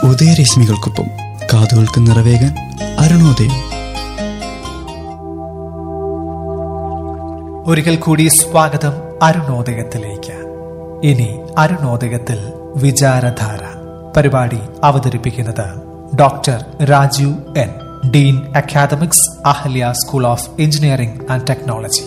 ഉദയരശ്മികൾക്കൊപ്പം കാതുകൾക്ക് നിറവേകാൻ അരുണോദയം ഒരിക്കൽ കൂടി സ്വാഗതം അരുണോദയത്തിലേക്ക് ഇനി അരുണോദയത്തിൽ വിചാരധാര പരിപാടി അവതരിപ്പിക്കുന്നത് doctor Rajeev N dean academics Ahalia school of engineering and technology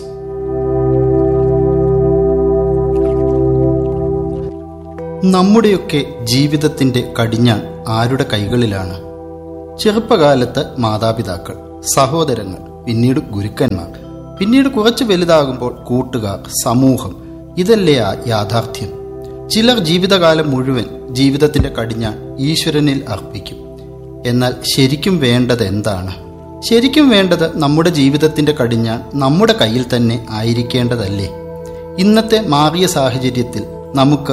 നമ്മുടെയൊക്കെ ജീവിതത്തിന്റെ കടിഞ്ഞാൺ ആരുടെ കൈകളിലാണ് ചെറുപ്പകാലത്ത് മാതാപിതാക്കൾ സഹോദരങ്ങൾ പിന്നീട് ഗുരുക്കന്മാർ പിന്നീട് കുറച്ച് വലുതാകുമ്പോൾ കൂട്ടുകാർ സമൂഹം ഇതല്ലേ ആ യാഥാർത്ഥ്യം ചിലർ ജീവിതകാലം മുഴുവൻ ജീവിതത്തിന്റെ കടിഞ്ഞാൺ ഈശ്വരനിൽ അർപ്പിക്കും എന്നാൽ ശരിക്കും വേണ്ടത് എന്താണ് ശരിക്കും വേണ്ടത് നമ്മുടെ ജീവിതത്തിന്റെ കടിഞ്ഞാൺ നമ്മുടെ കയ്യിൽ തന്നെ ആയിരിക്കേണ്ടതല്ലേ ഇന്നത്തെ മാറിയ സാഹചര്യത്തിൽ നമുക്ക്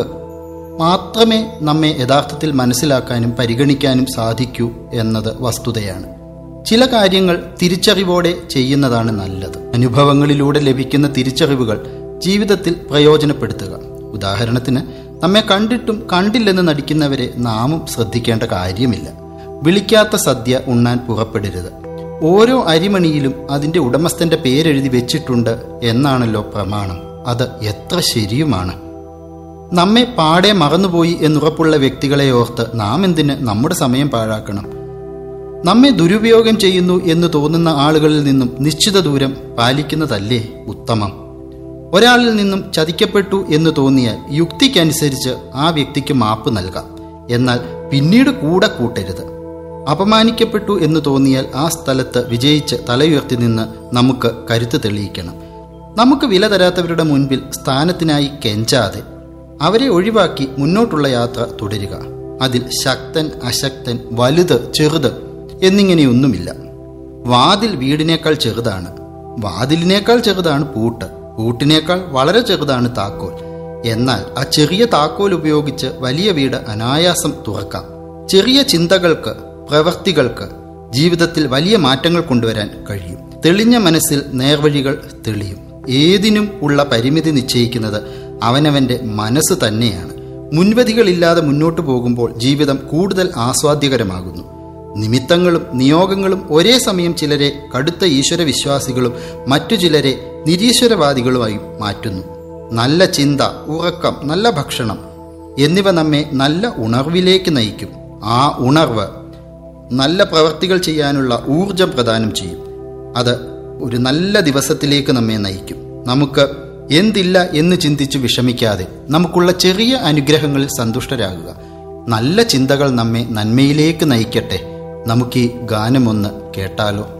മാത്രമേ നമ്മെ യഥാർത്ഥത്തിൽ മനസ്സിലാക്കാനും പരിഗണിക്കാനും സാധിക്കൂ എന്നത് വസ്തുതയാണ് ചില കാര്യങ്ങൾ തിരിച്ചറിവോടെ ചെയ്യുന്നതാണ് നല്ലത് അനുഭവങ്ങളിലൂടെ ലഭിക്കുന്ന തിരിച്ചറിവുകൾ ജീവിതത്തിൽ പ്രയോജനപ്പെടുത്തുക ഉദാഹരണത്തിന് നമ്മെ കണ്ടിട്ടും കണ്ടില്ലെന്ന് നടിക്കുന്നവരെ നാമും ശ്രദ്ധിക്കേണ്ട കാര്യമില്ല വിളിക്കാത്ത സദ്യ ഉണ്ണാൻ പുറപ്പെടരുത് ഓരോ അരിമണിയിലും അതിന്റെ ഉടമസ്ഥന്റെ പേരെഴുതി വെച്ചിട്ടുണ്ട് എന്നാണല്ലോ പ്രമാണം അത് എത്ര ശരിയുമാണ് നമ്മെ പാടെ മറന്നുപോയി എന്നുറപ്പുള്ള വ്യക്തികളെ ഓർത്ത് നാം എന്തിന് നമ്മുടെ സമയം പാഴാക്കണം നമ്മെ ദുരുപയോഗം ചെയ്യുന്നു എന്ന് തോന്നുന്ന ആളുകളിൽ നിന്നും നിശ്ചിത ദൂരം പാലിക്കുന്നതല്ലേ ഉത്തമം ഒരാളിൽ നിന്നും ചതിക്കപ്പെട്ടു എന്ന് തോന്നിയാൽ യുക്തിക്കനുസരിച്ച് ആ വ്യക്തിക്ക് മാപ്പ് നൽകാം എന്നാൽ പിന്നീട് കൂടെ കൂട്ടരുത് അപമാനിക്കപ്പെട്ടു എന്ന് തോന്നിയാൽ ആ സ്ഥലത്ത് വിജയിച്ച് തലയുയർത്തി നിന്ന് നമുക്ക് കരുത്ത് തെളിയിക്കണം നമുക്ക് വില തരാത്തവരുടെ മുൻപിൽ സ്ഥാനത്തിനായി കെഞ്ചാതെ അവരെ ഒഴിവാക്കി മുന്നോട്ടുള്ള യാത്ര തുടരുക അതിൽ ശക്തൻ അശക്തൻ വലുത് ചെറുത് എന്നിങ്ങനെയൊന്നുമില്ല വാതിൽ വീടിനേക്കാൾ ചെറുതാണ് വാതിലിനേക്കാൾ ചെറുതാണ് പൂട്ട് പൂട്ടിനേക്കാൾ വളരെ ചെറുതാണ് താക്കോൽ എന്നാൽ ആ ചെറിയ താക്കോൽ ഉപയോഗിച്ച് വലിയ വീട് അനായാസം തുറക്കാം ചെറിയ ചിന്തകൾക്ക് പ്രവൃത്തികൾക്ക് ജീവിതത്തിൽ വലിയ മാറ്റങ്ങൾ കൊണ്ടുവരാൻ കഴിയും തെളിഞ്ഞ മനസ്സിൽ നേർവഴികൾ തെളിയും ഏതിനും ഉള്ള പരിമിതി നിശ്ചയിക്കുന്നത് അവനവന്റെ മനസ്സ് തന്നെയാണ് മുൻവിധികളില്ലാതെ മുന്നോട്ടു പോകുമ്പോൾ ജീവിതം കൂടുതൽ ആസ്വാദ്യകരമാകുന്നു നിമിത്തങ്ങളും നിയോഗങ്ങളും ഒരേ സമയം ചിലരെ കടുത്ത ഈശ്വരവിശ്വാസികളും മറ്റു ചിലരെ നിരീശ്വരവാദികളുമായി മാറ്റുന്നു നല്ല ചിന്ത ഉറക്കം നല്ല ഭക്ഷണം എന്നിവ നമ്മെ നല്ല ഉണർവിലേക്ക് നയിക്കും ആ ഉണർവ് നല്ല പ്രവർത്തികൾ ചെയ്യാനുള്ള ഊർജം പ്രദാനം ചെയ്യും അത് ഒരു നല്ല ദിവസത്തിലേക്ക് നമ്മെ നയിക്കും നമുക്ക് എന്തില്ല എന്ന് ചിന്തിച്ച് വിഷമിക്കാതെ നമുക്കുള്ള ചെറിയ അനുഗ്രഹങ്ങളിൽ സന്തുഷ്ടരാകുക നല്ല ചിന്തകൾ നമ്മെ നന്മയിലേക്ക് നയിക്കട്ടെ നമുക്ക് ഈ ഗാനമൊന്ന് കേട്ടാലോ